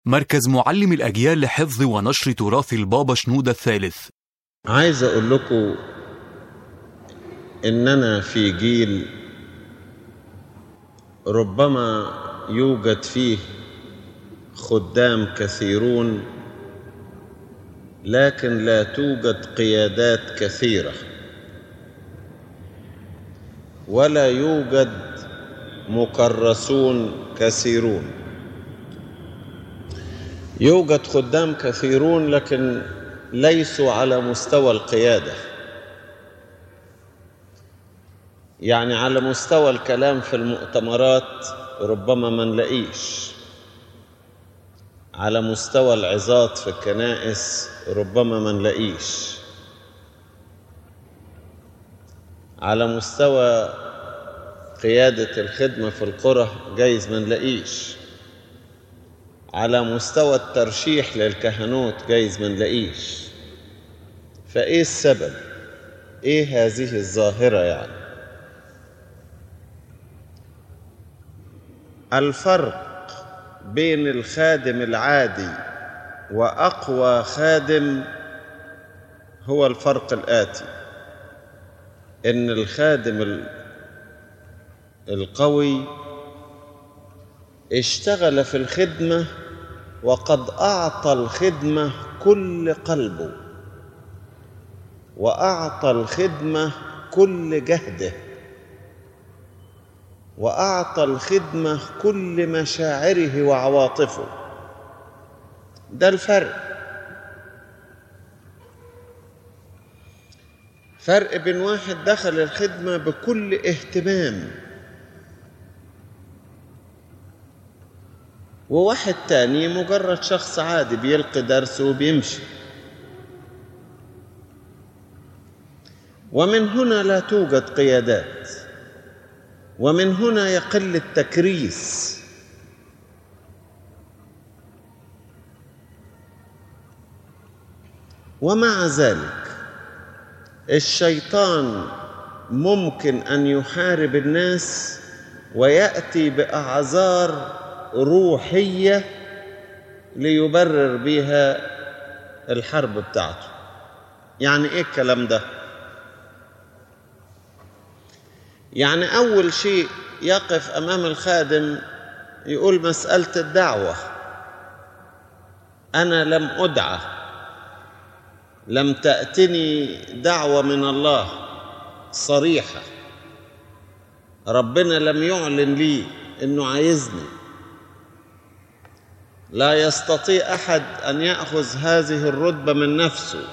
مركز معلم الأجيال لحفظ ونشر تراث البابا شنودة الثالث عايز اقول لكم اننا في جيل ربما يوجد فيه خدام كثيرون لكن لا توجد قيادات كثيره ولا يوجد مكرسون كثيرون يوجد خدام كثيرون لكن ليسوا على مستوى القياده يعني على مستوى الكلام في المؤتمرات ربما ما نلاقيش على مستوى العظات في الكنائس ربما ما نلاقيش على مستوى قيادة الخدمة في القرى جايز ما نلاقيش على مستوى الترشيح للكهنوت جايز ما نلاقيش فايه السبب ايه هذه الظاهرة يعني الفرق بين الخادم العادي واقوى خادم هو الفرق الاتي ان الخادم القوي اشتغل في الخدمه وقد اعطى الخدمه كل قلبه واعطى الخدمه كل جهده واعطى الخدمه كل مشاعره وعواطفه ده الفرق فرق بين واحد دخل الخدمه بكل اهتمام وواحد تاني مجرد شخص عادي بيلقي درس وبيمشي ومن هنا لا توجد قيادات ومن هنا يقل التكريس ومع ذلك الشيطان ممكن ان يحارب الناس وياتي باعذار روحيه ليبرر بها الحرب بتاعته يعني ايه الكلام ده يعني اول شيء يقف امام الخادم يقول مساله الدعوه انا لم ادعى لم تاتني دعوه من الله صريحه ربنا لم يعلن لي انه عايزني لا يستطيع احد ان ياخذ هذه الرتبه من نفسه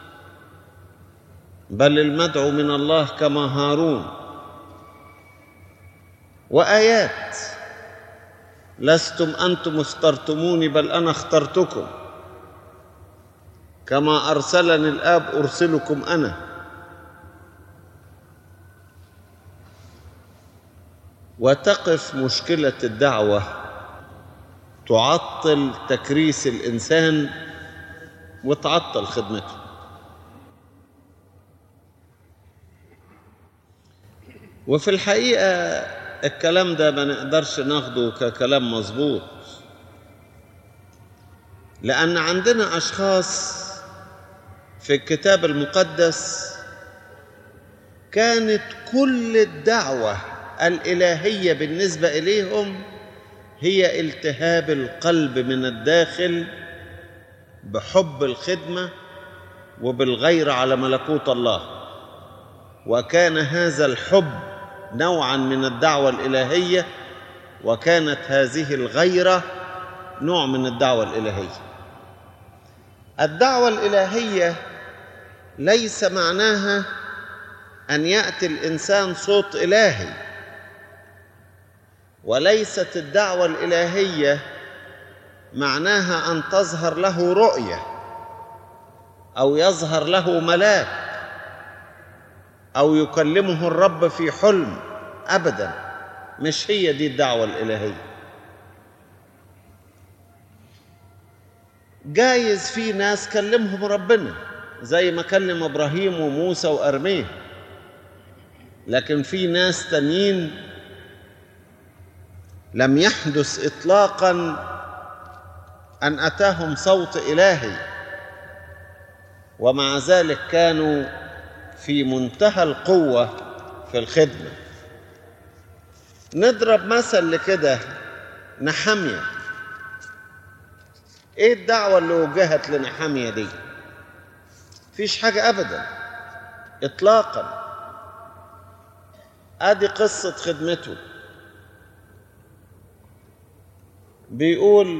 بل المدعو من الله كما هارون وايات لستم انتم اخترتموني بل انا اخترتكم كما ارسلني الاب ارسلكم انا وتقف مشكله الدعوه تعطل تكريس الانسان وتعطل خدمته وفي الحقيقه الكلام ده ما نقدرش ناخده ككلام مظبوط لان عندنا اشخاص في الكتاب المقدس كانت كل الدعوه الالهيه بالنسبه اليهم هي التهاب القلب من الداخل بحب الخدمه وبالغيره على ملكوت الله وكان هذا الحب نوعا من الدعوه الالهيه وكانت هذه الغيره نوع من الدعوه الالهيه الدعوه الالهيه ليس معناها ان ياتي الانسان صوت الهي وليست الدعوه الالهيه معناها ان تظهر له رؤيه او يظهر له ملاك او يكلمه الرب في حلم ابدا مش هي دي الدعوه الالهيه جايز في ناس كلمهم ربنا زي ما كلم ابراهيم وموسى وارميه لكن في ناس تانيين لم يحدث اطلاقا أن أتاهم صوت إلهي ومع ذلك كانوا في منتهى القوة في الخدمة نضرب مثل لكده نحمية ايه الدعوة اللي وجهت لنحمية دي فيش حاجة أبدا إطلاقا ادي قصة خدمته بيقول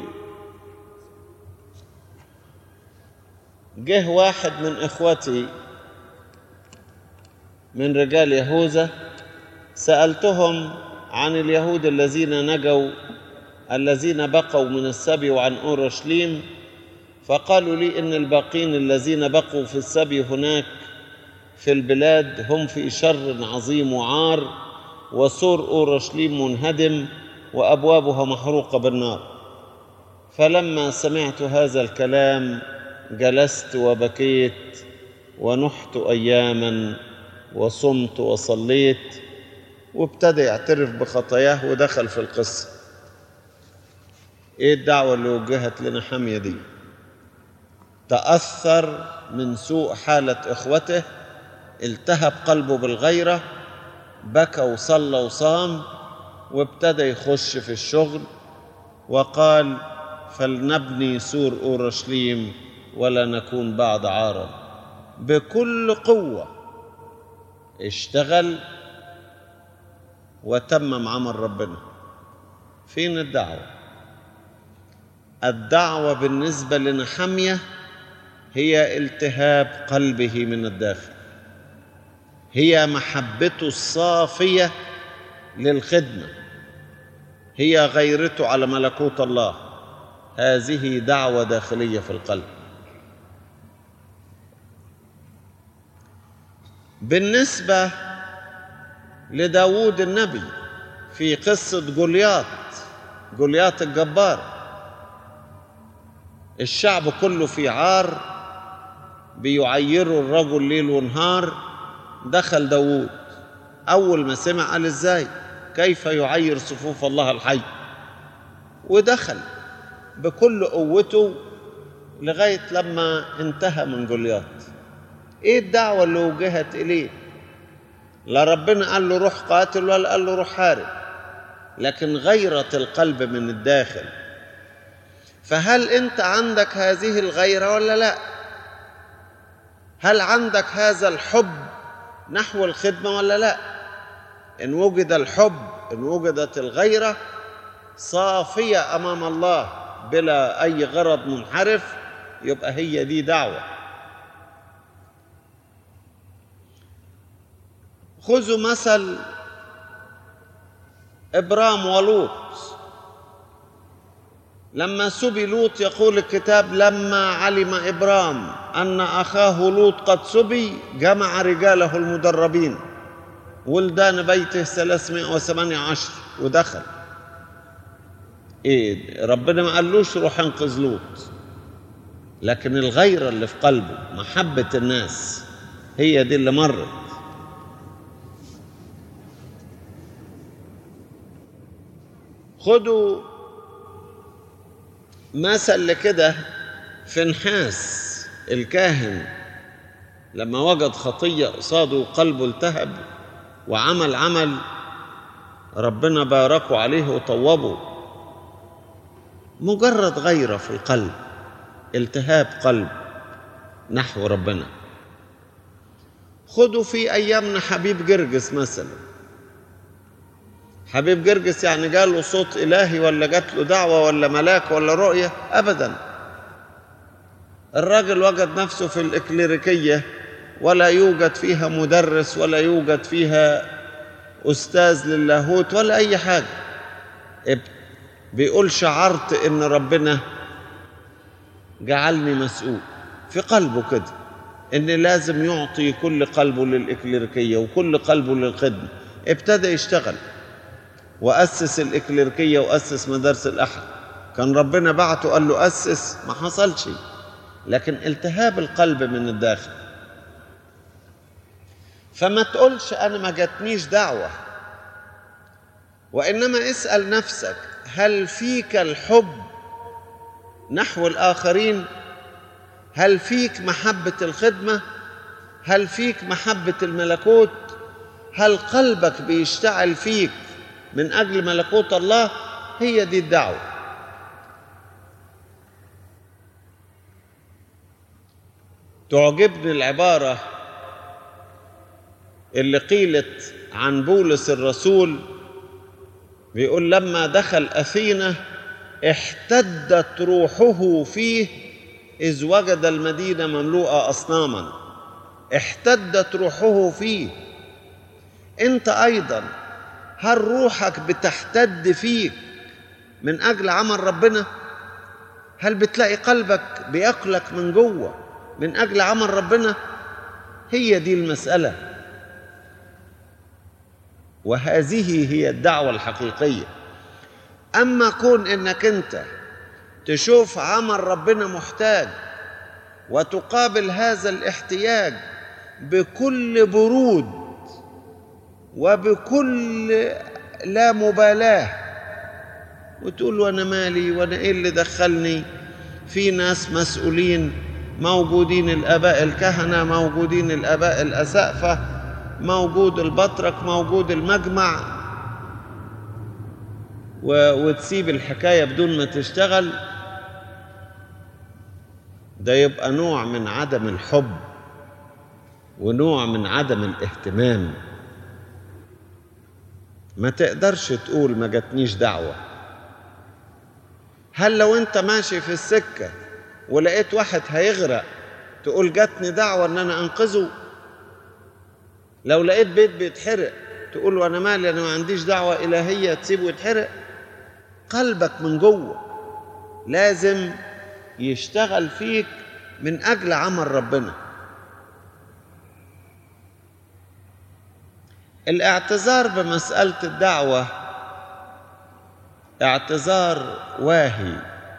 جه واحد من اخوتي من رجال يهوذا سألتهم عن اليهود الذين نجوا الذين بقوا من السبي وعن أورشليم فقالوا لي إن الباقين الذين بقوا في السبي هناك في البلاد هم في شر عظيم وعار وسور أورشليم منهدم وأبوابها محروقة بالنار فلما سمعت هذا الكلام جلست وبكيت ونحت أياما وصمت وصليت وابتدى يعترف بخطاياه ودخل في القصة ايه الدعوة اللي وجهت لنا حمية دي تأثر من سوء حالة إخوته التهب قلبه بالغيرة بكى وصلى وصام وابتدى يخش في الشغل وقال فلنبني سور أورشليم ولا نكون بعد عارا بكل قوة اشتغل وتمم عمل ربنا فين الدعوة الدعوة بالنسبة لنحمية هي التهاب قلبه من الداخل هي محبته الصافية للخدمة هي غيرته على ملكوت الله هذه دعوة داخلية في القلب بالنسبة لداود النبي في قصة جولياط جولياط الجبار الشعب كله في عار بيعيروا الرجل ليل ونهار دخل داود أول ما سمع قال إزاي كيف يعير صفوف الله الحي ودخل بكل قوته لغاية لما انتهى من جولياط ايه الدعوة اللي وجهت اليه لا ربنا قال له روح قاتل ولا قال له روح حارب لكن غيرة القلب من الداخل فهل انت عندك هذه الغيرة ولا لا هل عندك هذا الحب نحو الخدمة ولا لا إن وجد الحب إن وجدت الغيرة صافية أمام الله بلا أي غرض منحرف يبقى هي دي دعوة خذوا مثل إبرام ولوط لما سبي لوط يقول الكتاب لما علم إبرام أن أخاه لوط قد سبي جمع رجاله المدربين ولدان بيته 318 ودخل إيه ربنا ما قالوش روح انقذ لوط لكن الغيرة اللي في قلبه محبة الناس هي دي اللي مرت خدوا مثل كده في نحاس الكاهن لما وجد خطية قصاده قلبه التهب وعمل عمل ربنا باركه عليه وطوبه مجرد غيرة في القلب التهاب قلب نحو ربنا خدوا في أيامنا حبيب جرجس مثلا حبيب جرجس يعني جاله صوت إلهي ولا جات له دعوة ولا ملاك ولا رؤية أبدا الراجل وجد نفسه في الإكليريكية ولا يوجد فيها مدرس ولا يوجد فيها أستاذ للاهوت ولا أي حاجة بيقول شعرت إن ربنا جعلني مسؤول في قلبه كده إن لازم يعطي كل قلبه للإكليريكية وكل قلبه للخدمة ابتدى يشتغل وأسس الإكليريكية وأسس مدارس الأحد كان ربنا بعته قال له أسس ما حصلش لكن التهاب القلب من الداخل فما تقولش أنا ما جاتنيش دعوة وإنما اسأل نفسك هل فيك الحب نحو الآخرين هل فيك محبة الخدمة هل فيك محبة الملكوت هل قلبك بيشتعل فيك من أجل ملكوت الله هي دي الدعوة تعجبني العبارة اللي قيلت عن بولس الرسول بيقول لما دخل أثينا احتدت روحه فيه إذ وجد المدينة مملوءة أصناما احتدت روحه فيه أنت أيضا هل روحك بتحتد فيك من أجل عمل ربنا هل بتلاقي قلبك بيقلك من جوه من أجل عمل ربنا هي دي المسألة وهذه هي الدعوة الحقيقية أما كون إنك أنت تشوف عمل ربنا محتاج وتقابل هذا الاحتياج بكل برود وبكل لا مبالاة وتقول وانا مالي وانا ايه اللي دخلني في ناس مسؤولين موجودين الاباء الكهنة موجودين الاباء الاسقفة موجود البطرك موجود المجمع و... وتسيب الحكاية بدون ما تشتغل ده يبقى نوع من عدم الحب ونوع من عدم الاهتمام ما تقدرش تقول ما جاتنيش دعوة هل لو انت ماشي في السكة ولقيت واحد هيغرق تقول جاتني دعوة ان انا انقذه لو لقيت بيت بيتحرق تقول وانا مالي انا ما عنديش دعوة الهية تسيبه يتحرق قلبك من جوه لازم يشتغل فيك من اجل عمل ربنا الاعتذار بمسألة الدعوة اعتذار واهي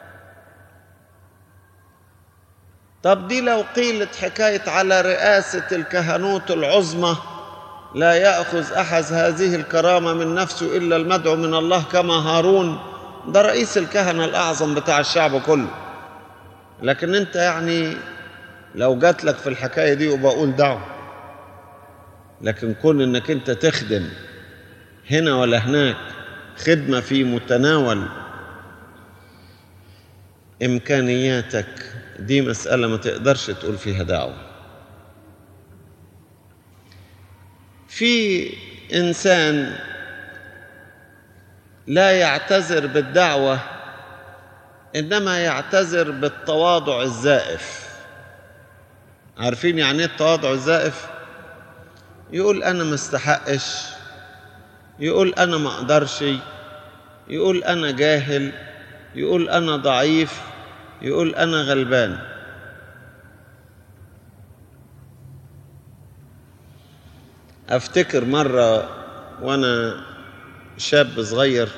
طب دي لو قيلت حكاية على رئاسة الكهنوت العظمى لا يأخذ أحد هذه الكرامة من نفسه إلا المدعو من الله كما هارون ده رئيس الكهنة الأعظم بتاع الشعب كله لكن أنت يعني لو جات لك في الحكاية دي وبقول دعوة لكن كون انك انت تخدم هنا ولا هناك خدمة في متناول إمكانياتك دي مسألة ما تقدرش تقول فيها دعوة في إنسان لا يعتذر بالدعوة إنما يعتذر بالتواضع الزائف عارفين يعني ايه التواضع الزائف؟ يقول انا ما استحقش يقول انا ما اقدرش يقول انا جاهل يقول انا ضعيف يقول انا غلبان افتكر مره وانا شاب صغير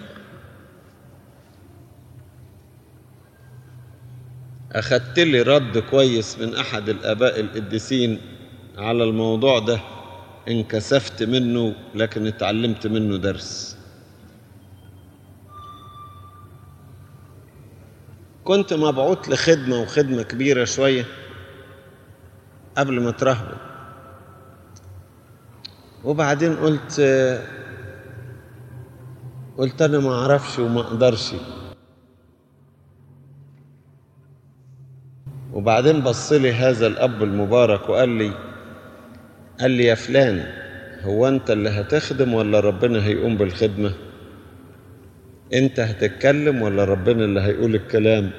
اخدت لي رد كويس من احد الاباء القديسين على الموضوع ده انكسفت منه لكن اتعلمت منه درس كنت مبعوث لخدمة وخدمة كبيرة شوية قبل ما ترهبوا وبعدين قلت قلت انا ما اعرفش وما اقدرش وبعدين بص لي هذا الاب المبارك وقال لي قال لي يا فلان هو انت اللي هتخدم ولا ربنا هيقوم بالخدمة انت هتتكلم ولا ربنا اللي هيقول الكلام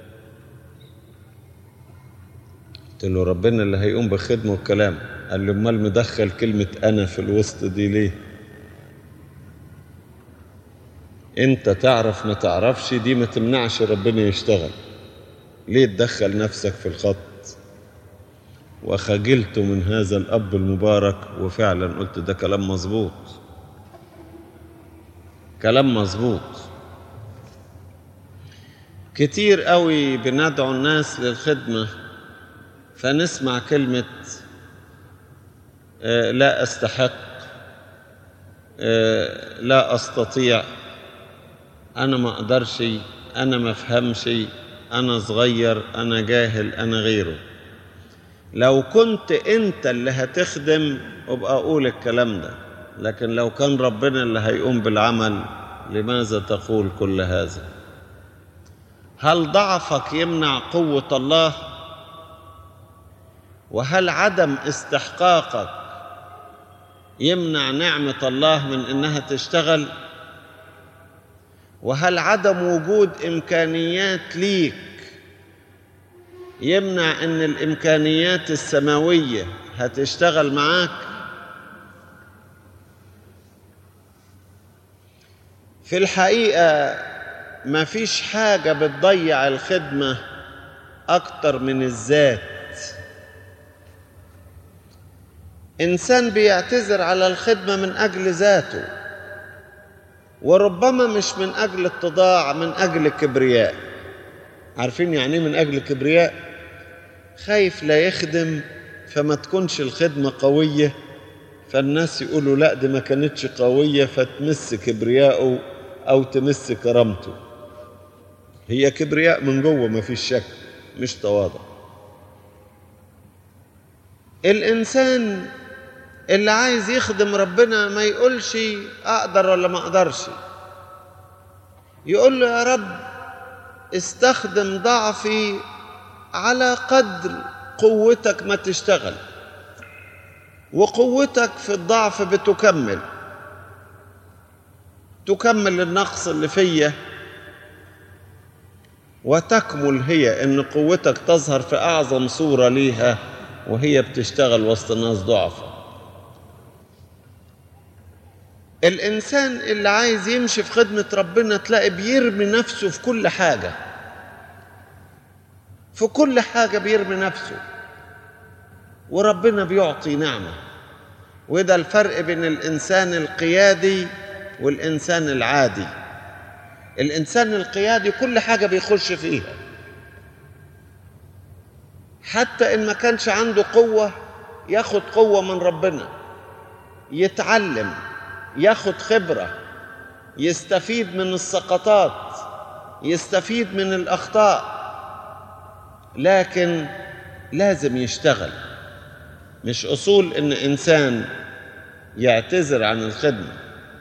قلت له ربنا اللي هيقوم بالخدمة والكلام قال لي امال مدخل كلمة انا في الوسط دي ليه انت تعرف ما تعرفش دي ما تمنعش ربنا يشتغل ليه تدخل نفسك في الخط وخجلت من هذا الأب المبارك وفعلا قلت ده كلام مظبوط كلام مظبوط كتير قوي بندعو الناس للخدمة فنسمع كلمة آه لا أستحق آه لا أستطيع أنا ما أقدرش أنا ما أفهمش أنا صغير أنا جاهل أنا غيره لو كنت أنت اللي هتخدم أبقى أقول الكلام ده لكن لو كان ربنا اللي هيقوم بالعمل لماذا تقول كل هذا هل ضعفك يمنع قوة الله وهل عدم استحقاقك يمنع نعمة الله من إنها تشتغل وهل عدم وجود إمكانيات ليك يمنع إن الإمكانيات السماوية هتشتغل معاك في الحقيقة ما فيش حاجة بتضيع الخدمة أكتر من الذات إنسان بيعتذر على الخدمة من أجل ذاته وربما مش من أجل اتضاع من أجل كبرياء عارفين يعني إيه من أجل كبرياء خايف لا يخدم فما تكونش الخدمة قوية فالناس يقولوا لا دي ما كانتش قوية فتمس كبرياءه أو تمس كرامته هي كبرياء من جوه ما فيش شك مش تواضع الإنسان اللي عايز يخدم ربنا ما يقولش أقدر ولا ما أقدرش يقول له يا رب استخدم ضعفي على قدر قوتك ما تشتغل وقوتك في الضعف بتكمل تكمل النقص اللي فيا وتكمل هي ان قوتك تظهر في اعظم صوره ليها وهي بتشتغل وسط ناس ضعفاء الانسان اللي عايز يمشي في خدمه ربنا تلاقي بيرمي نفسه في كل حاجه في كل حاجه بيرمي نفسه وربنا بيعطي نعمه وده الفرق بين الانسان القيادي والإنسان العادي الإنسان القيادي كل حاجة بيخش فيها حتى إن ما كانش عنده قوة ياخد قوة من ربنا يتعلم ياخد خبرة يستفيد من السقطات يستفيد من الأخطاء لكن لازم يشتغل مش أصول إن إنسان يعتذر عن الخدمه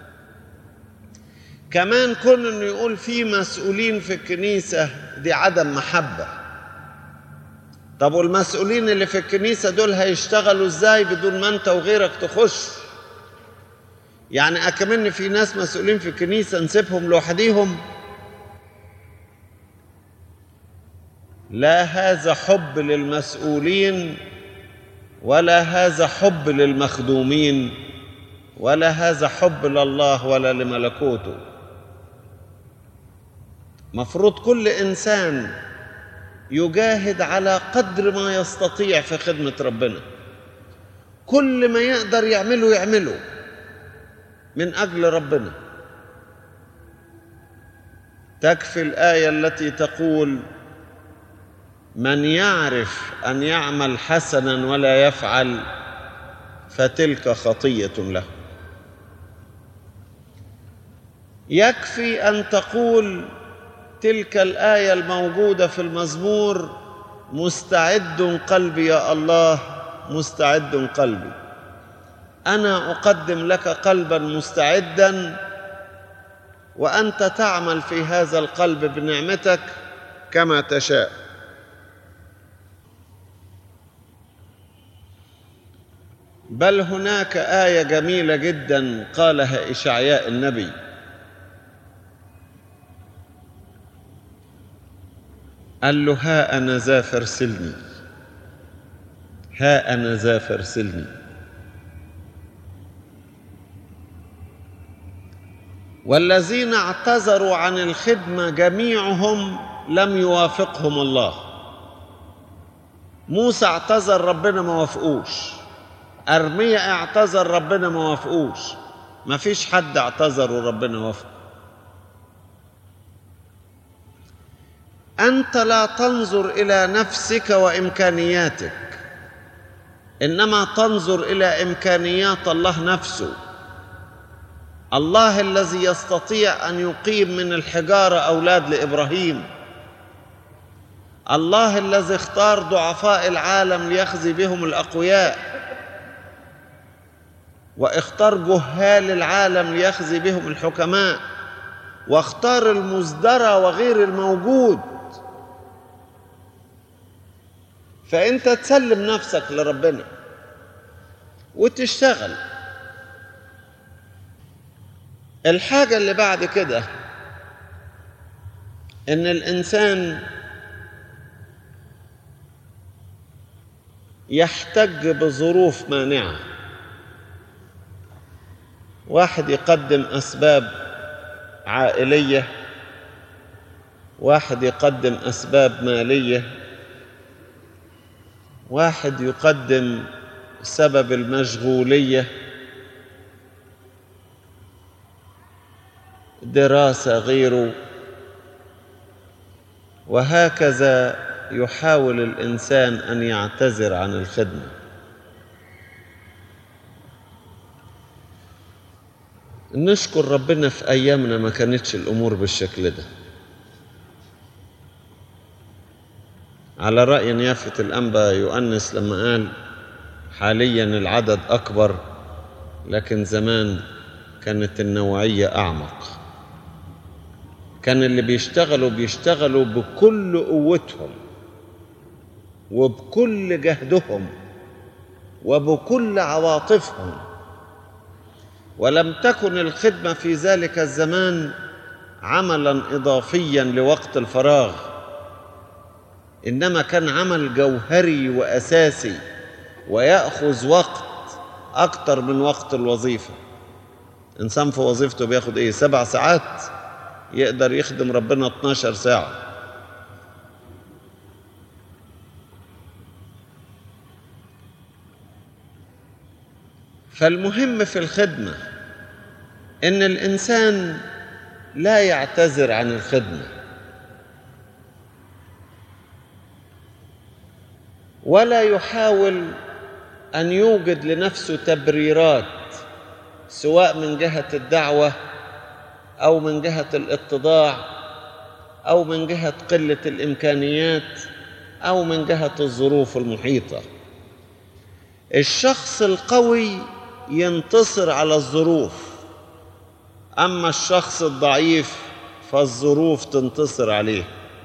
كمان كون انه يقول في مسؤولين في الكنيسة دي عدم محبة طب والمسؤولين اللي في الكنيسة دول هيشتغلوا ازاي بدون ما انت وغيرك تخش يعني أكمن في ناس مسؤولين في الكنيسة نسيبهم لوحديهم لا هذا حب للمسؤولين ولا هذا حب للمخدومين ولا هذا حب لله ولا لملكوته مفروض كل انسان يجاهد على قدر ما يستطيع في خدمه ربنا كل ما يقدر يعمله يعمله من اجل ربنا تكفي الايه التي تقول من يعرف ان يعمل حسنا ولا يفعل فتلك خطيه له يكفي ان تقول تلك الايه الموجوده في المزمور مستعد قلبي يا الله مستعد قلبي انا اقدم لك قلبا مستعدا وانت تعمل في هذا القلب بنعمتك كما تشاء بل هناك ايه جميله جدا قالها اشعياء النبي قال له ها أنا ذا فارسلني ها أنا ذا فارسلني والذين اعتذروا عن الخدمة جميعهم لم يوافقهم الله موسى اعتذر ربنا ما وافقوش أرميا اعتذر ربنا ما وافقوش ما فيش حد اعتذر وربنا وافقه انت لا تنظر الى نفسك وامكانياتك انما تنظر الى امكانيات الله نفسه الله الذي يستطيع ان يقيم من الحجاره اولاد لابراهيم الله الذي اختار ضعفاء العالم ليخزي بهم الاقوياء واختار جهال العالم ليخزي بهم الحكماء واختار المزدرى وغير الموجود فانت تسلم نفسك لربنا وتشتغل الحاجه اللي بعد كده ان الانسان يحتج بظروف مانعه واحد يقدم اسباب عائليه واحد يقدم اسباب ماليه واحد يقدم سبب المشغوليه دراسه غيره وهكذا يحاول الانسان ان يعتذر عن الخدمه نشكر ربنا في ايامنا ما كانتش الامور بالشكل ده على راي نيافه الانبا يؤنس لما قال حاليا العدد اكبر لكن زمان كانت النوعيه اعمق كان اللي بيشتغلوا بيشتغلوا بكل قوتهم وبكل جهدهم وبكل عواطفهم ولم تكن الخدمه في ذلك الزمان عملا اضافيا لوقت الفراغ انما كان عمل جوهري واساسي وياخذ وقت اكتر من وقت الوظيفه انسان في وظيفته بياخد ايه سبع ساعات يقدر يخدم ربنا 12 ساعه فالمهم في الخدمه ان الانسان لا يعتذر عن الخدمه ولا يحاول ان يوجد لنفسه تبريرات سواء من جهه الدعوه او من جهه الاتضاع او من جهه قله الامكانيات او من جهه الظروف المحيطه الشخص القوي ينتصر على الظروف اما الشخص الضعيف فالظروف تنتصر عليه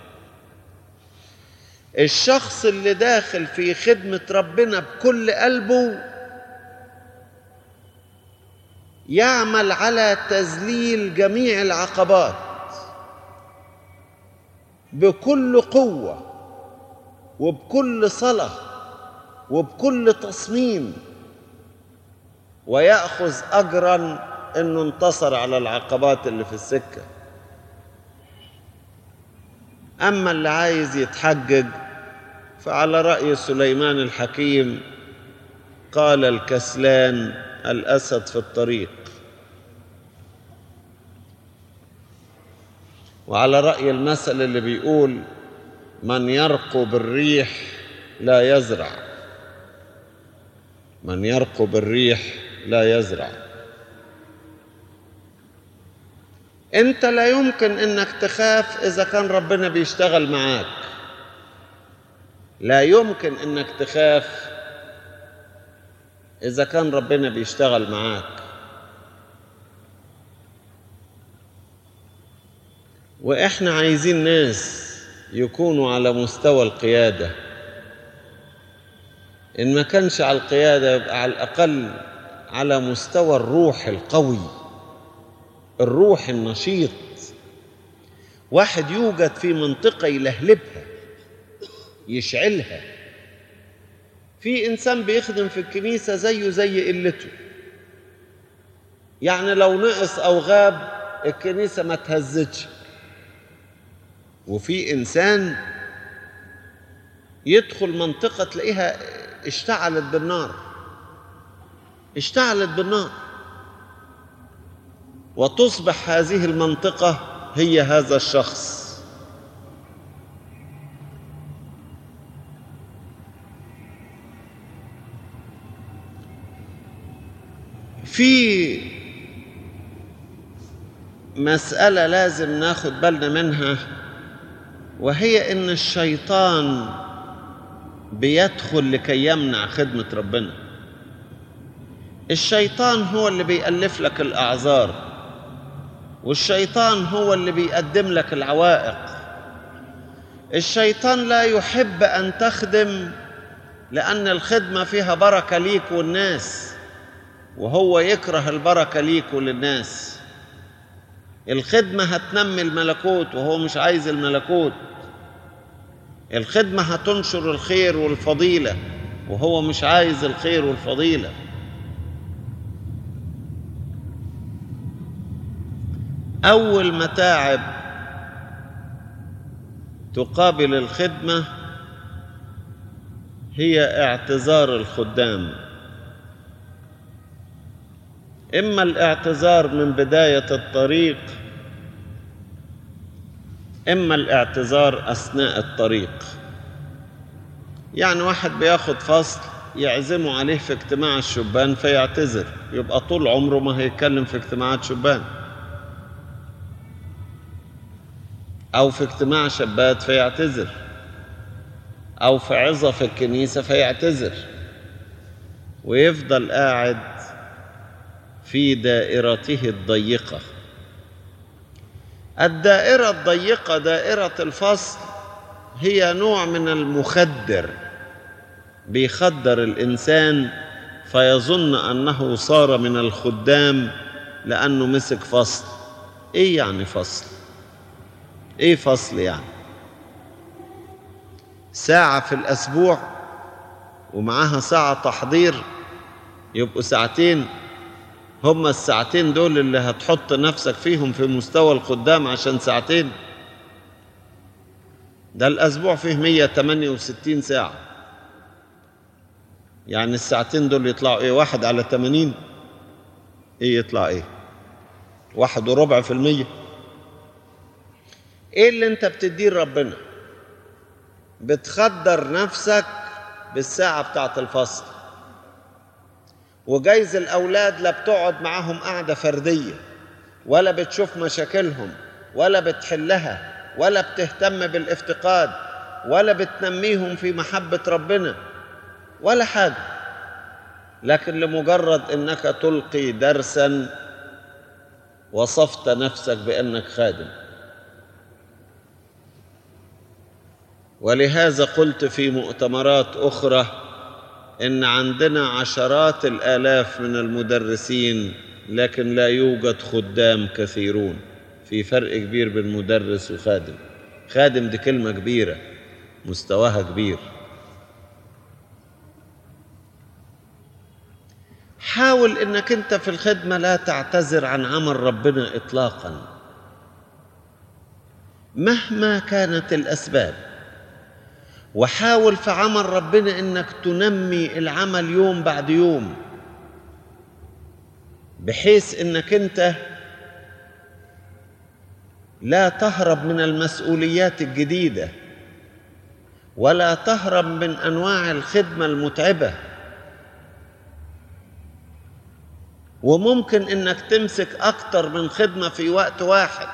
الشخص اللي داخل في خدمه ربنا بكل قلبه يعمل على تذليل جميع العقبات بكل قوه وبكل صلاه وبكل تصميم وياخذ اجرا انه انتصر على العقبات اللي في السكه اما اللي عايز يتحجج فعلى راي سليمان الحكيم قال الكسلان الاسد في الطريق وعلى راي المثل اللي بيقول من يرقب الريح لا يزرع من يرقب الريح لا يزرع انت لا يمكن انك تخاف اذا كان ربنا بيشتغل معاك لا يمكن انك تخاف اذا كان ربنا بيشتغل معاك واحنا عايزين ناس يكونوا على مستوى القياده ان ما كانش على القياده يبقى على الاقل على مستوى الروح القوي الروح النشيط واحد يوجد في منطقه يلهلبها يشعلها في انسان بيخدم في الكنيسه زيه زي قلته يعني لو نقص او غاب الكنيسه ما تهزتش وفي انسان يدخل منطقه تلاقيها اشتعلت بالنار اشتعلت بالنار وتصبح هذه المنطقه هي هذا الشخص في مساله لازم ناخد بالنا منها وهي ان الشيطان بيدخل لكي يمنع خدمه ربنا الشيطان هو اللي بيألف لك الاعذار والشيطان هو اللي بيقدم لك العوائق الشيطان لا يحب ان تخدم لان الخدمه فيها بركه ليك والناس وهو يكره البركه ليك وللناس الخدمه هتنمي الملكوت وهو مش عايز الملكوت الخدمه هتنشر الخير والفضيله وهو مش عايز الخير والفضيله اول متاعب تقابل الخدمه هي اعتذار الخدام اما الاعتذار من بدايه الطريق اما الاعتذار اثناء الطريق يعني واحد بياخد فصل يعزموا عليه في اجتماع الشبان فيعتذر يبقى طول عمره ما هيتكلم في اجتماعات شبان او في اجتماع شابات فيعتذر او في عظه في الكنيسه فيعتذر ويفضل قاعد في دائرته الضيقه الدائره الضيقه دائره الفصل هي نوع من المخدر بيخدر الانسان فيظن انه صار من الخدام لانه مسك فصل ايه يعني فصل ايه فصل يعني ساعة في الأسبوع ومعاها ساعة تحضير يبقوا ساعتين هما الساعتين دول اللي هتحط نفسك فيهم في مستوى القدام عشان ساعتين ده الأسبوع فيه 168 ساعة يعني الساعتين دول يطلعوا ايه واحد على 80 ايه يطلع ايه واحد وربع في المية ايه اللي انت بتديه لربنا بتخدر نفسك بالساعة بتاعت الفصل وجايز الأولاد لا بتقعد معاهم قعدة فردية ولا بتشوف مشاكلهم ولا بتحلها ولا بتهتم بالافتقاد ولا بتنميهم في محبة ربنا ولا حاجة لكن لمجرد انك تلقي درسا وصفت نفسك بانك خادم ولهذا قلت في مؤتمرات اخرى ان عندنا عشرات الالاف من المدرسين لكن لا يوجد خدام كثيرون في فرق كبير بين مدرس وخادم خادم دي كلمه كبيره مستواها كبير حاول انك انت في الخدمه لا تعتذر عن عمل ربنا اطلاقا مهما كانت الاسباب وحاول في عمل ربنا انك تنمي العمل يوم بعد يوم بحيث انك انت لا تهرب من المسؤوليات الجديده ولا تهرب من انواع الخدمه المتعبه وممكن انك تمسك اكتر من خدمه في وقت واحد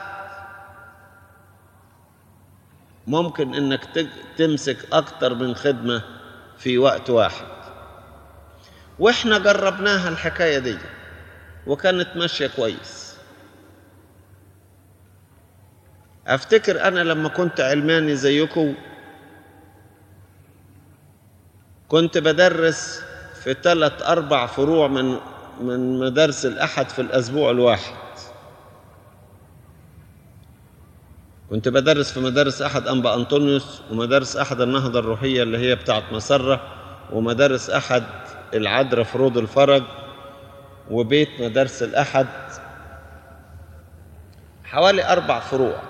ممكن انك تمسك اكتر من خدمه في وقت واحد واحنا جربناها الحكايه دي وكانت ماشيه كويس افتكر انا لما كنت علماني زيكم كنت بدرس في ثلاث اربع فروع من من مدارس الأحد في الأسبوع الواحد كنت بدرس في مدارس أحد أنبا أنطونيوس ومدارس أحد النهضة الروحية اللي هي بتاعت مسرة ومدارس أحد العذراء في رود الفرج وبيت مدارس الأحد حوالي أربع فروع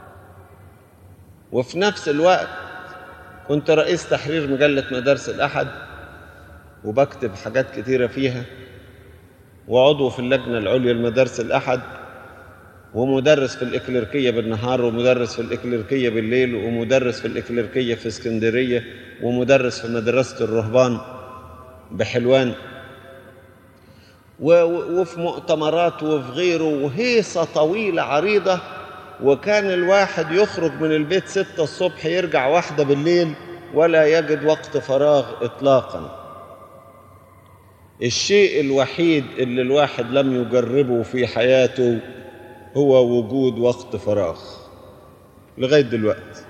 وفي نفس الوقت كنت رئيس تحرير مجلة مدارس الأحد وبكتب حاجات كتيرة فيها وعضو في اللجنة العليا لمدارس الأحد ومدرس في الإكليركية بالنهار ومدرس في الإكليركية بالليل ومدرس في الإكليركية في اسكندرية ومدرس في مدرسة الرهبان بحلوان وفي مؤتمرات وفي غيره وهيصة طويلة عريضة وكان الواحد يخرج من البيت ستة الصبح يرجع واحدة بالليل ولا يجد وقت فراغ إطلاقا الشيء الوحيد اللي الواحد لم يجربه في حياته هو وجود وقت فراغ لغاية دلوقتي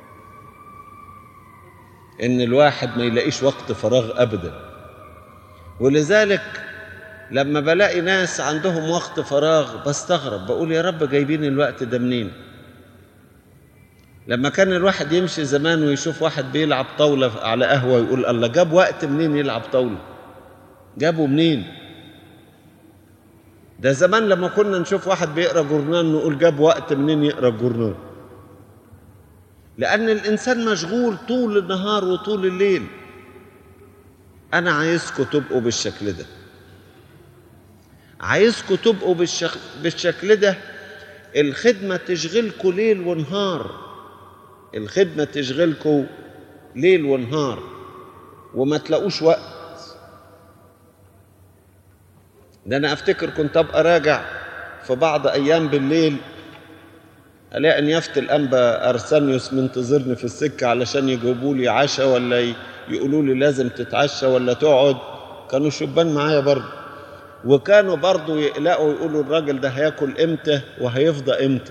إن الواحد ما يلاقيش وقت فراغ أبدا ولذلك لما بلاقي ناس عندهم وقت فراغ بستغرب بقول يا رب جايبين الوقت ده منين لما كان الواحد يمشي زمان ويشوف واحد بيلعب طاولة على قهوة يقول الله جاب وقت منين يلعب طاولة جابه منين ده زمان لما كنا نشوف واحد بيقرا جورنال نقول جاب وقت منين يقرا الجورنال لأن الإنسان مشغول طول النهار وطول الليل أنا عايزكم تبقوا بالشكل ده عايزكم تبقوا بالشك... بالشكل ده الخدمة تشغلكم ليل ونهار الخدمة تشغلكم ليل ونهار وما تلاقوش وقت ده أنا أفتكر كنت أبقى راجع في بعض أيام بالليل ألاقي نيافة الأنبا أرسانيوس منتظرني في السكة علشان يجيبوا لي عشاء ولا يقولوا لي لازم تتعشى ولا تقعد كانوا شبان معايا برضه وكانوا برضه يقلقوا يقولوا الراجل ده هياكل امتى وهيفضى امتى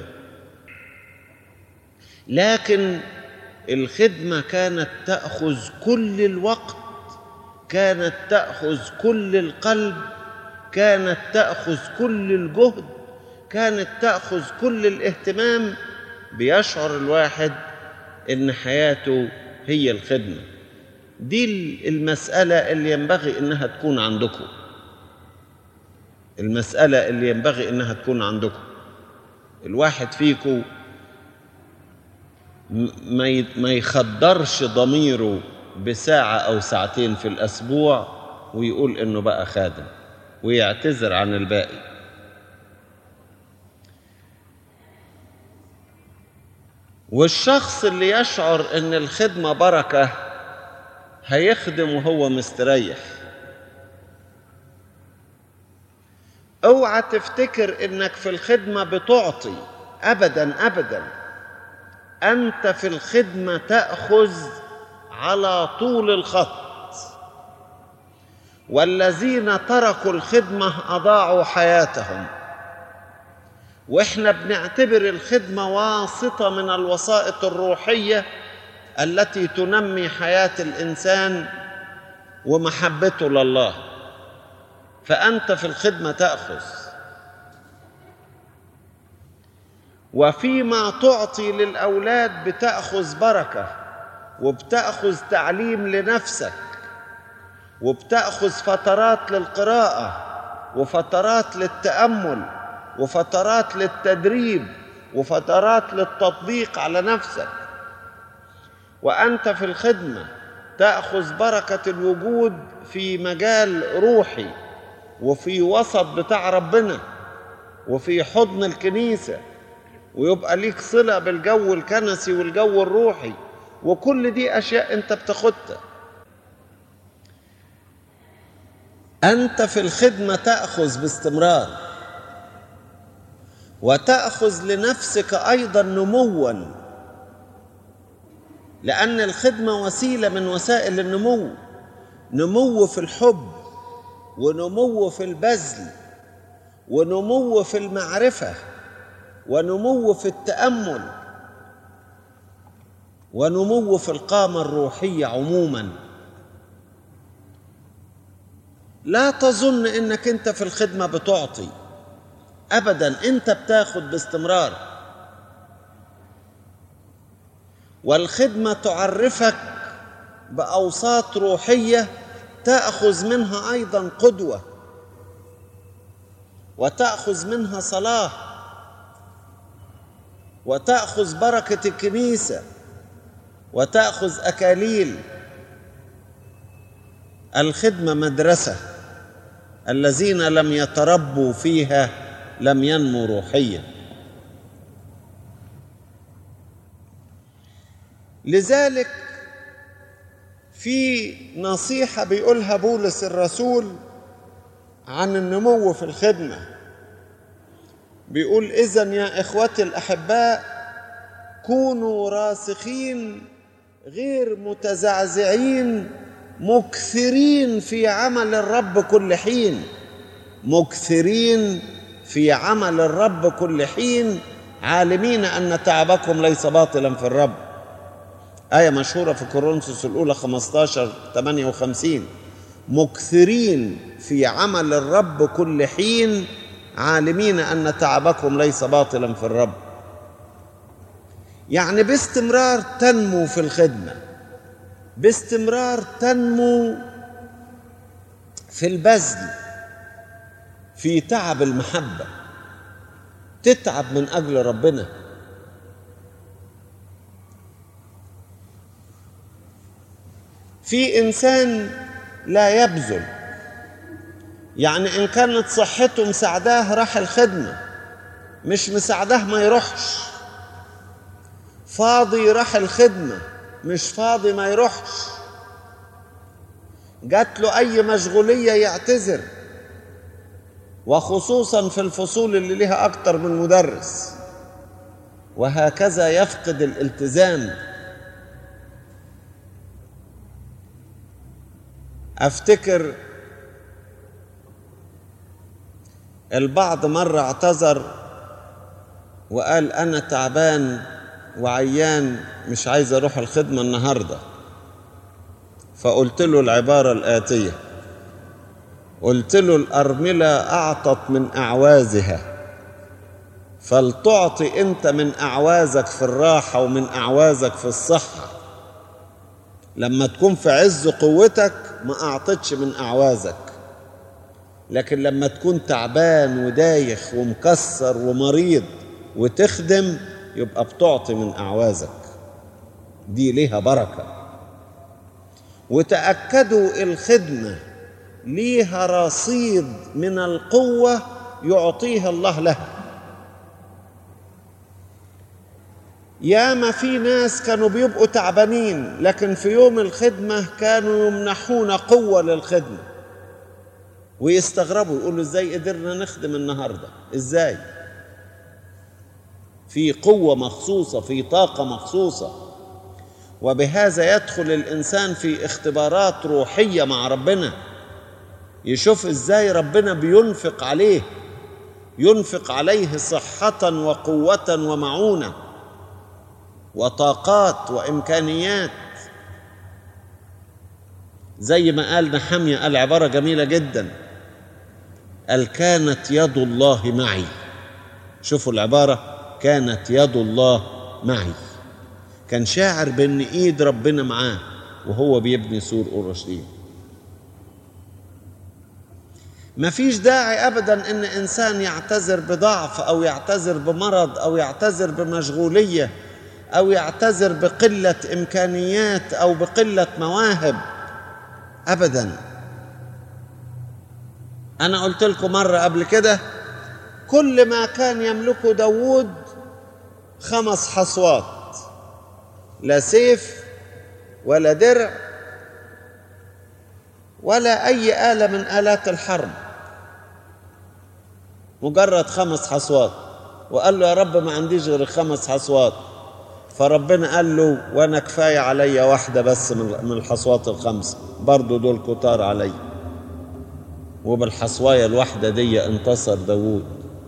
لكن الخدمة كانت تأخذ كل الوقت كانت تأخذ كل القلب كانت تأخذ كل الجهد كانت تأخذ كل الاهتمام بيشعر الواحد إن حياته هي الخدمة دي المسألة اللي ينبغي إنها تكون عندكم المسألة اللي ينبغي إنها تكون عندكم الواحد فيكم ما يخدرش ضميره بساعة أو ساعتين في الأسبوع ويقول إنه بقى خادم ويعتذر عن الباقي والشخص اللي يشعر ان الخدمه بركه هيخدم وهو مستريح اوعى تفتكر انك في الخدمه بتعطي ابدا ابدا انت في الخدمه تاخذ على طول الخط والذين تركوا الخدمه اضاعوا حياتهم واحنا بنعتبر الخدمه واسطه من الوسائط الروحيه التي تنمي حياه الانسان ومحبته لله فانت في الخدمه تاخذ وفيما تعطي للاولاد بتاخذ بركه وبتاخذ تعليم لنفسك وبتاخذ فترات للقراءه وفترات للتامل وفترات للتدريب وفترات للتطبيق على نفسك وانت في الخدمه تاخذ بركه الوجود في مجال روحي وفي وسط بتاع ربنا وفي حضن الكنيسه ويبقى ليك صله بالجو الكنسي والجو الروحي وكل دي اشياء انت بتاخدها انت في الخدمه تاخذ باستمرار وتاخذ لنفسك ايضا نموا لان الخدمه وسيله من وسائل النمو نمو في الحب ونمو في البذل ونمو في المعرفه ونمو في التامل ونمو في القامه الروحيه عموما لا تظن انك انت في الخدمه بتعطي ابدا انت بتاخد باستمرار والخدمه تعرفك باوساط روحيه تاخذ منها ايضا قدوه وتاخذ منها صلاه وتاخذ بركه الكنيسه وتاخذ اكاليل الخدمه مدرسه الذين لم يتربوا فيها لم ينموا روحيا لذلك في نصيحه بيقولها بولس الرسول عن النمو في الخدمه بيقول إذا يا إخوتي الأحباء كونوا راسخين غير متزعزعين مكثرين في عمل الرب كل حين مكثرين في عمل الرب كل حين عالمين أن تعبكم ليس باطلا في الرب آية مشهورة في كورنثوس الأولى 15 58 مكثرين في عمل الرب كل حين عالمين أن تعبكم ليس باطلا في الرب يعني باستمرار تنمو في الخدمة باستمرار تنمو في البذل في تعب المحبة تتعب من أجل ربنا في إنسان لا يبذل يعني إن كانت صحته مساعداه راح الخدمة مش مساعداه ما يروحش فاضي راح الخدمة مش فاضي ما يروحش جات له أي مشغولية يعتذر وخصوصا في الفصول اللي لها أكتر من مدرس وهكذا يفقد الالتزام أفتكر البعض مرة اعتذر وقال أنا تعبان وعيان مش عايز أروح الخدمة النهاردة فقلت له العبارة الآتية قلت له الأرملة أعطت من أعوازها فلتعطي أنت من أعوازك في الراحة ومن أعوازك في الصحة لما تكون في عز قوتك ما أعطتش من أعوازك لكن لما تكون تعبان ودايخ ومكسر ومريض وتخدم يبقى بتعطي من أعوازك دي ليها بركة وتأكدوا الخدمة ليها رصيد من القوة يعطيها الله لها ياما في ناس كانوا بيبقوا تعبانين لكن في يوم الخدمة كانوا يمنحون قوة للخدمة ويستغربوا يقولوا ازاي قدرنا نخدم النهاردة ازاي في قوة مخصوصة في طاقة مخصوصة وبهذا يدخل الإنسان في اختبارات روحية مع ربنا يشوف ازاي ربنا بينفق عليه ينفق عليه صحة وقوة ومعونة وطاقات وإمكانيات زي ما قال نحمية قال عبارة جميلة جدا قال كانت يد الله معي شوفوا العبارة كانت يد الله معي كان شاعر بأن إيد ربنا معاه وهو بيبني سور أورشليم ما فيش داعي ابدا ان انسان يعتذر بضعف او يعتذر بمرض او يعتذر بمشغوليه او يعتذر بقله امكانيات او بقله مواهب ابدا انا قلت لكم مره قبل كده كل ما كان يملكه داوود خمس حصوات لا سيف ولا درع ولا اي اله من الات الحرب مجرد خمس حصوات وقال له يا رب ما عنديش غير خمس حصوات فربنا قال له وانا كفايه عليا واحده بس من الحصوات الخمسه برضه دول كتار علي وبالحصوايه الواحده دي انتصر داوود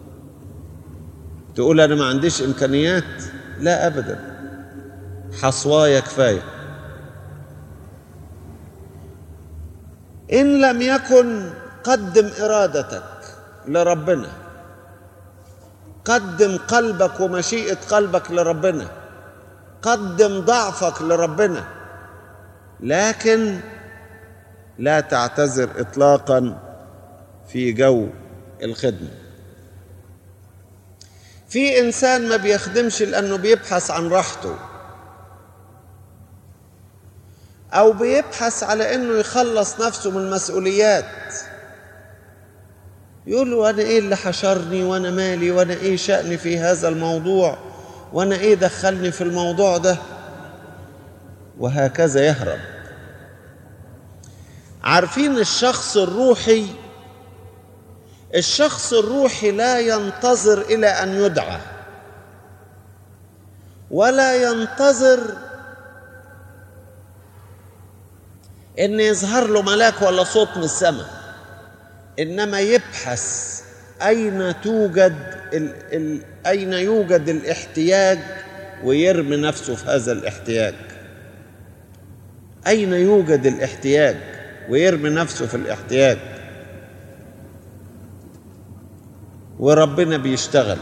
تقول انا ما عنديش امكانيات لا ابدا حصوايه كفايه ان لم يكن قدم ارادتك لربنا قدم قلبك ومشيئه قلبك لربنا قدم ضعفك لربنا لكن لا تعتذر اطلاقا في جو الخدمه في انسان ما بيخدمش لانه بيبحث عن راحته او بيبحث على انه يخلص نفسه من المسؤوليات يقول له انا ايه اللي حشرني وانا مالي وانا ايه شأني في هذا الموضوع وانا ايه دخلني في الموضوع ده وهكذا يهرب عارفين الشخص الروحي الشخص الروحي لا ينتظر الى ان يدعى ولا ينتظر ان يظهر له ملاك ولا صوت من السماء انما يبحث اين توجد ال ال اين يوجد الاحتياج ويرمي نفسه في هذا الاحتياج اين يوجد الاحتياج ويرمي نفسه في الاحتياج وربنا بيشتغل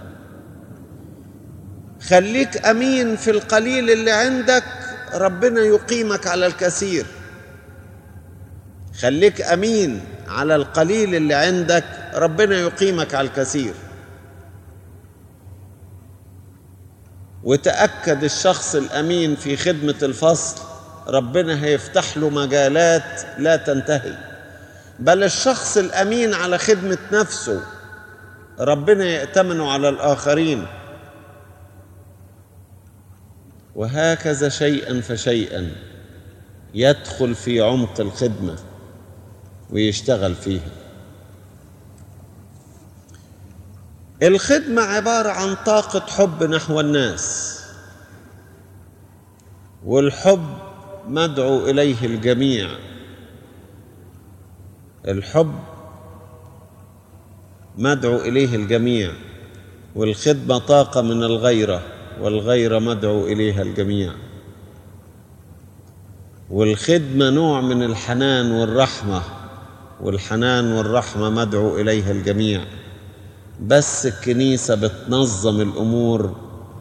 خليك امين في القليل اللي عندك ربنا يقيمك على الكثير خليك امين على القليل اللي عندك ربنا يقيمك على الكثير وتاكد الشخص الامين في خدمه الفصل ربنا هيفتح له مجالات لا تنتهي بل الشخص الامين على خدمه نفسه ربنا يأتمنه على الآخرين وهكذا شيئا فشيئا يدخل في عمق الخدمة ويشتغل فيها الخدمة عبارة عن طاقة حب نحو الناس والحب مدعو إليه الجميع الحب مدعو اليه الجميع والخدمه طاقه من الغيره والغيره مدعو اليها الجميع والخدمه نوع من الحنان والرحمه والحنان والرحمه مدعو اليها الجميع بس الكنيسه بتنظم الامور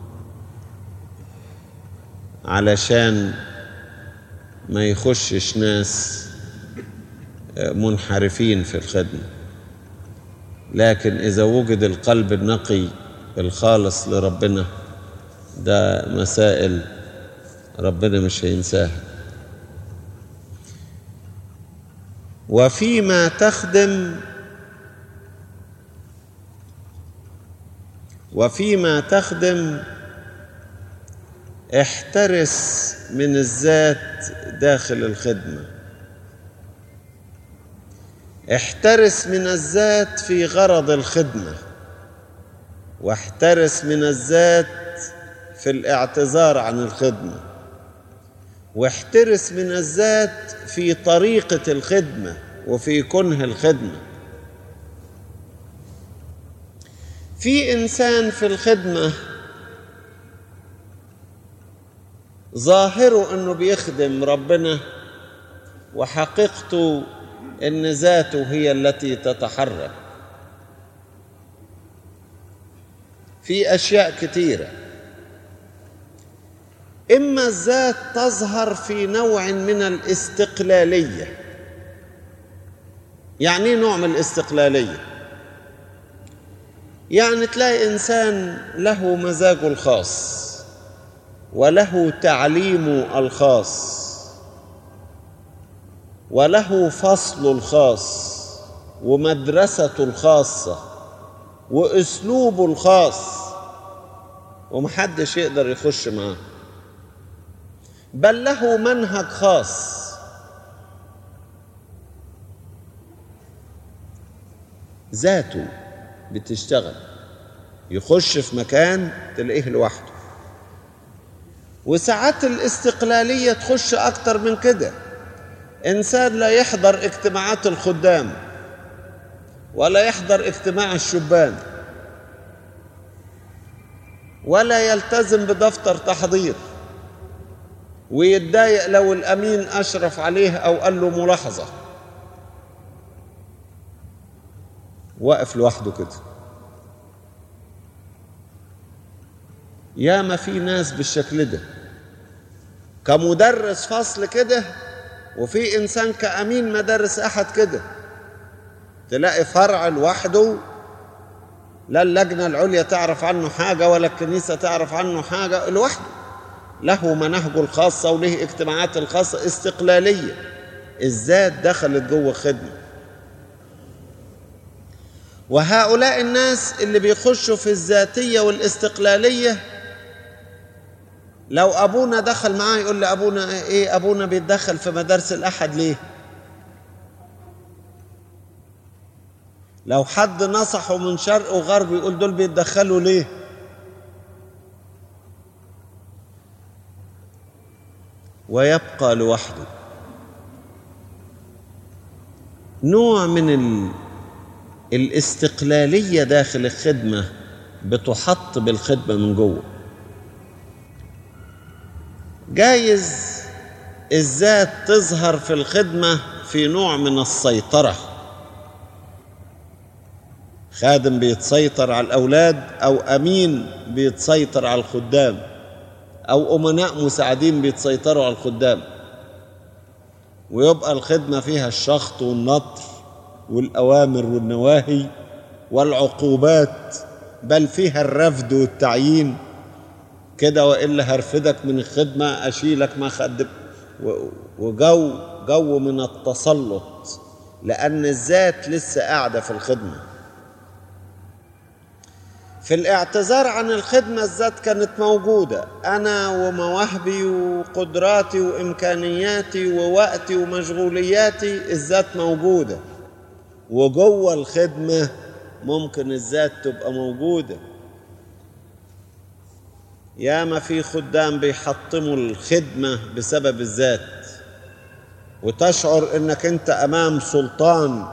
علشان ما يخشش ناس منحرفين في الخدمه لكن إذا وجد القلب النقي الخالص لربنا ده مسائل ربنا مش هينساها وفيما تخدم وفيما تخدم احترس من الذات داخل الخدمه احترس من الذات في غرض الخدمه واحترس من الذات في الاعتذار عن الخدمه واحترس من الذات في طريقه الخدمه وفي كنه الخدمه في انسان في الخدمه ظاهره انه بيخدم ربنا وحقيقته ان ذاته هي التي تتحرك في اشياء كثيره اما الذات تظهر في نوع من الاستقلاليه يعني ايه نوع من الاستقلاليه يعني تلاقي انسان له مزاجه الخاص وله تعليمه الخاص وله فصله الخاص ومدرسته الخاصة وأسلوبه الخاص ومحدش يقدر يخش معاه بل له منهج خاص ذاته بتشتغل يخش في مكان تلاقيه لوحده وساعات الاستقلالية تخش أكتر من كده إنسان لا يحضر اجتماعات الخدام ولا يحضر اجتماع الشبان ولا يلتزم بدفتر تحضير ويتضايق لو الأمين أشرف عليه أو قال له ملاحظة واقف لوحده كده ياما في ناس بالشكل ده كمدرس فصل كده وفي انسان كامين مدارس احد كده تلاقي فرع لوحده لا اللجنه العليا تعرف عنه حاجه ولا الكنيسه تعرف عنه حاجه لوحده له مناهجه الخاصه وله اجتماعات الخاصه استقلاليه الذات دخلت جوه خدمه وهؤلاء الناس اللي بيخشوا في الذاتيه والاستقلاليه لو ابونا دخل معاه يقول لي ابونا ايه ابونا بيتدخل في مدارس الاحد ليه لو حد نصحه من شرق وغرب يقول دول بيتدخلوا ليه ويبقى لوحده نوع من ال... الاستقلالية داخل الخدمة بتحط بالخدمة من جوه جايز الذات تظهر في الخدمة في نوع من السيطرة خادم بيتسيطر على الأولاد أو أمين بيتسيطر على الخدام أو أمناء مساعدين بيتسيطروا على الخدام ويبقى الخدمة فيها الشخط والنطر والأوامر والنواهي والعقوبات بل فيها الرفض والتعيين كده وإلا هرفدك من الخدمة أشيلك ما خدم وجو جو من التسلط لأن الذات لسه قاعدة في الخدمة في الاعتذار عن الخدمة الذات كانت موجودة أنا ومواهبي وقدراتي وإمكانياتي ووقتي ومشغولياتي الذات موجودة وجوه الخدمة ممكن الذات تبقى موجودة ياما في خدام بيحطموا الخدمة بسبب الذات وتشعر انك انت امام سلطان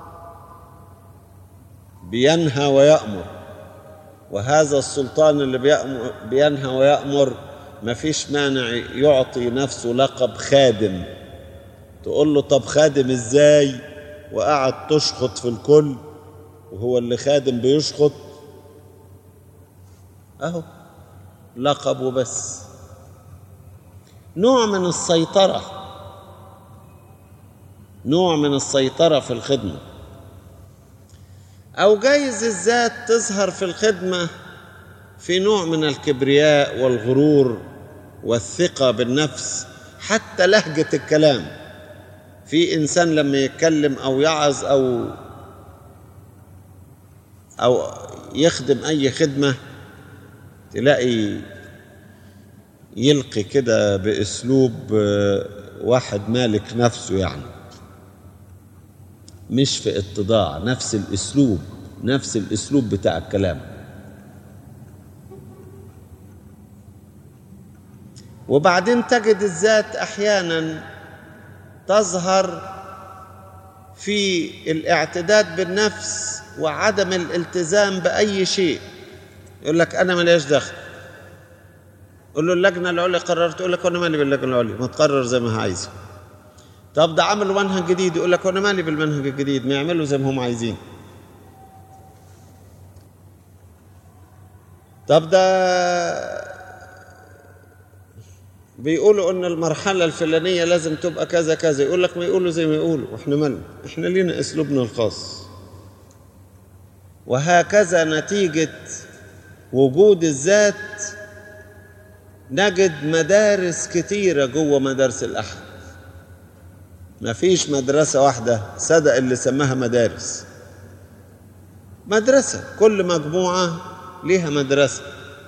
بينهى ويأمر وهذا السلطان اللي بيأمر بينهى ويأمر ما فيش مانع يعطي نفسه لقب خادم تقول له طب خادم ازاي وقعد تشخط في الكل وهو اللي خادم بيشخط اهو لقب وبس نوع من السيطرة نوع من السيطرة في الخدمة أو جايز الذات تظهر في الخدمة في نوع من الكبرياء والغرور والثقة بالنفس حتى لهجة الكلام في إنسان لما يتكلم أو يعظ أو أو يخدم أي خدمة تلاقي يلقي كده باسلوب واحد مالك نفسه يعني مش في اتضاع نفس الاسلوب نفس الاسلوب بتاع الكلام وبعدين تجد الذات احيانا تظهر في الاعتداد بالنفس وعدم الالتزام باي شيء يقول لك انا ماليش دخل قول له اللجنه العليا قررت يقول لك انا مالي باللجنه العليا ما تقرر زي ما هي عايزه طب ده عملوا منهج جديد يقول لك انا مالي بالمنهج الجديد ما يعملوا زي ما هم عايزين طب ده بيقولوا ان المرحله الفلانيه لازم تبقى كذا كذا يقول لك ما يقولوا زي ما يقولوا واحنا مالنا احنا لينا اسلوبنا الخاص وهكذا نتيجه وجود الذات نجد مدارس كتيرة جوه مدارس الأحد ما فيش مدرسة واحدة صدق اللي سماها مدارس مدرسة كل مجموعة ليها مدرسة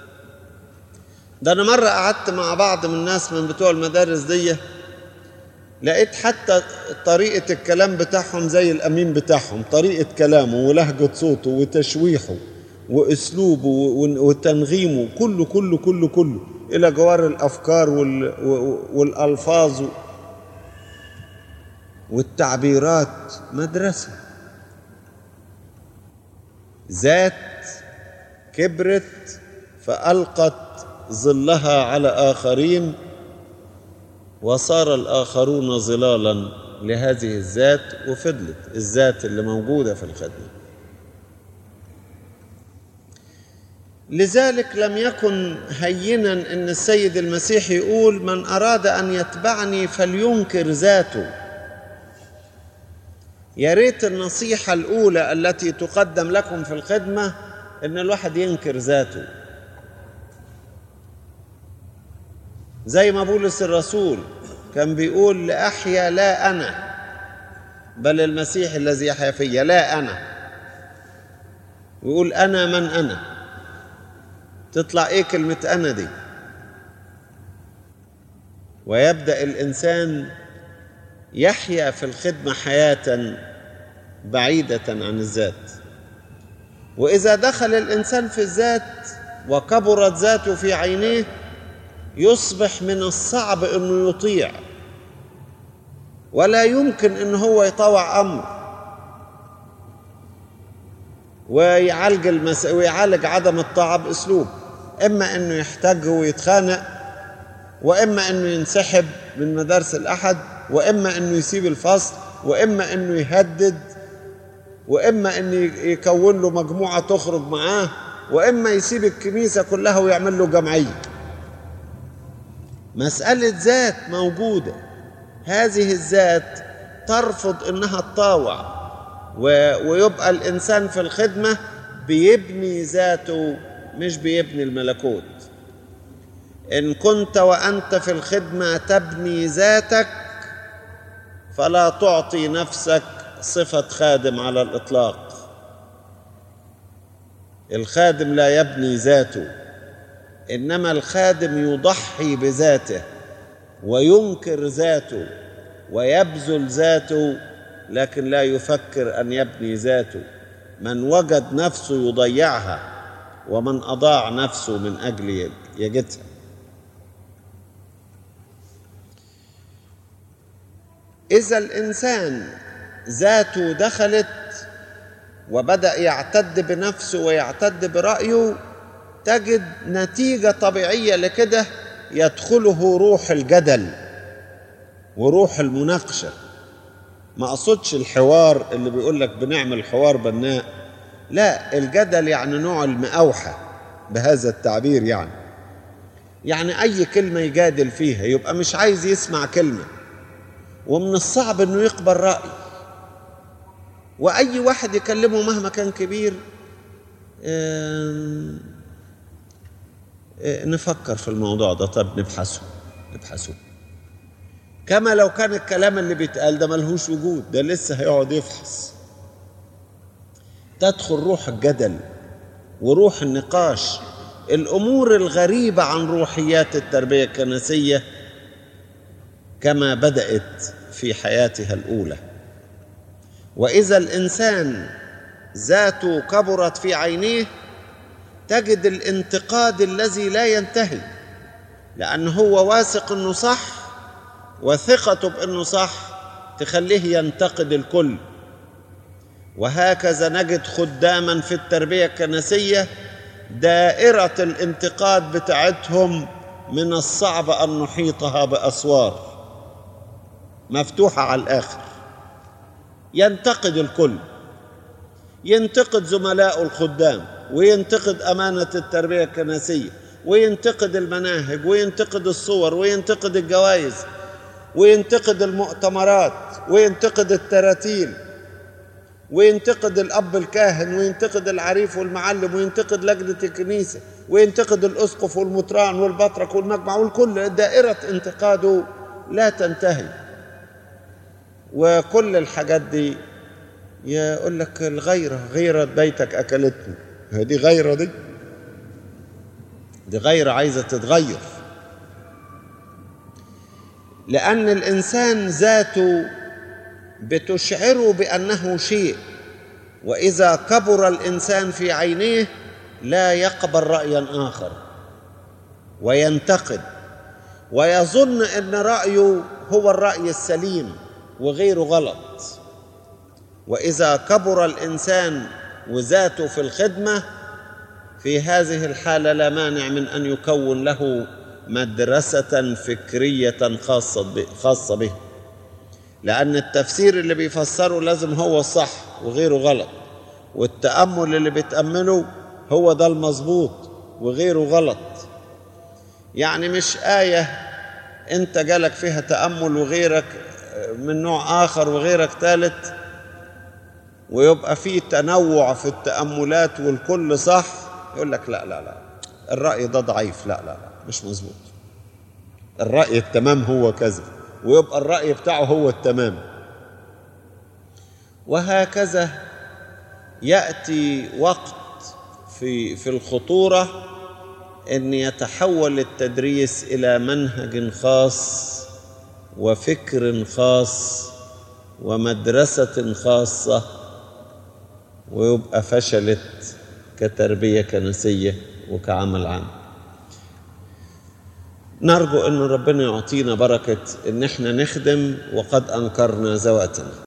ده أنا مرة قعدت مع بعض من الناس من بتوع المدارس دي لقيت حتى طريقة الكلام بتاعهم زي الأمين بتاعهم طريقة كلامه ولهجة صوته وتشويحه واسلوبه وتنغيمه كله كله كله كله الى جوار الافكار والالفاظ والتعبيرات مدرسه ذات كبرت فالقت ظلها على اخرين وصار الاخرون ظلالا لهذه الذات وفضلت الذات اللي موجوده في الخدمه لذلك لم يكن هينا ان السيد المسيح يقول من اراد ان يتبعني فلينكر ذاته يا ريت النصيحه الاولى التي تقدم لكم في الخدمه ان الواحد ينكر ذاته زي ما بولس الرسول كان بيقول لاحيا لا انا بل المسيح الذي يحيا فيا لا انا ويقول انا من انا تطلع ايه كلمة أنا دي ويبدأ الإنسان يحيا في الخدمة حياة بعيدة عن الذات وإذا دخل الإنسان في الذات وكبرت ذاته في عينيه يصبح من الصعب أنه يطيع ولا يمكن أن هو يطوع أمر ويعالج المس... ويعالج عدم الطاعة بأسلوب إما أنه يحتج ويتخانق وإما أنه ينسحب من مدارس الأحد وإما أنه يسيب الفصل وإما أنه يهدد وإما أنه يكون له مجموعة تخرج معاه وإما يسيب الكنيسة كلها ويعمل له جمعية مسألة ذات موجودة هذه الذات ترفض إنها تطاوع ويبقى الإنسان في الخدمة بيبني ذاته مش بيبني الملكوت إن كنت وأنت في الخدمة تبني ذاتك فلا تعطي نفسك صفة خادم على الإطلاق الخادم لا يبني ذاته إنما الخادم يضحي بذاته وينكر ذاته ويبذل ذاته لكن لا يفكر أن يبني ذاته من وجد نفسه يضيعها ومن أضاع نفسه من أجل يجدها إذا الإنسان ذاته دخلت وبدأ يعتد بنفسه ويعتد برأيه تجد نتيجة طبيعية لكده يدخله روح الجدل وروح المناقشة ما أقصدش الحوار اللي بيقول لك بنعمل حوار بناء لا الجدل يعني نوع المأوحة بهذا التعبير يعني يعني أي كلمة يجادل فيها يبقى مش عايز يسمع كلمة ومن الصعب انه يقبل رأي واي واحد يكلمه مهما كان كبير نفكر في الموضوع ده طب نبحثه نبحثه كما لو كان الكلام اللي بيتقال ده ملهوش وجود ده لسه هيقعد يفحص تدخل روح الجدل وروح النقاش الامور الغريبه عن روحيات التربيه الكنسيه كما بدات في حياتها الاولى واذا الانسان ذاته كبرت في عينيه تجد الانتقاد الذي لا ينتهي لأنه هو واثق أنه صح وثقته بأنه صح تخليه ينتقد الكل وهكذا نجد خداما في التربية الكنسية دائرة الانتقاد بتاعتهم من الصعب أن نحيطها بأسوار مفتوحة على الآخر ينتقد الكل ينتقد زملاء الخدام وينتقد أمانة التربية الكنسية وينتقد المناهج وينتقد الصور وينتقد الجوائز وينتقد المؤتمرات وينتقد التراتيل وينتقد الأب الكاهن وينتقد العريف والمعلم وينتقد لجنة الكنيسة وينتقد الأسقف والمطران والبطرك والمجمع والكل دائرة انتقاده لا تنتهي وكل الحاجات دي يقول لك الغيرة غيرة بيتك أكلتني دي غيرة دي دي غيرة عايزة تتغير لأن الإنسان ذاته بتشعره بأنه شيء وإذا كبر الإنسان في عينيه لا يقبل رأيا آخر وينتقد ويظن أن رأيه هو الرأي السليم وغيره غلط واذا كبر الانسان وذاته في الخدمه في هذه الحاله لا مانع من ان يكون له مدرسه فكريه خاصه به خاصه به لان التفسير اللي بيفسره لازم هو الصح وغيره غلط والتامل اللي بيتامله هو ده المظبوط وغيره غلط يعني مش ايه انت جالك فيها تامل وغيرك من نوع اخر وغيرك ثالث ويبقى في تنوع في التأملات والكل صح يقول لك لا لا لا الرأي ده ضعيف لا لا لا مش مظبوط الرأي التمام هو كذا ويبقى الرأي بتاعه هو التمام وهكذا يأتي وقت في في الخطورة أن يتحول التدريس إلى منهج خاص وفكر خاص ومدرسة خاصة ويبقى فشلت كتربية كنسية وكعمل عام نرجو أن ربنا يعطينا بركة أن احنا نخدم وقد أنكرنا ذواتنا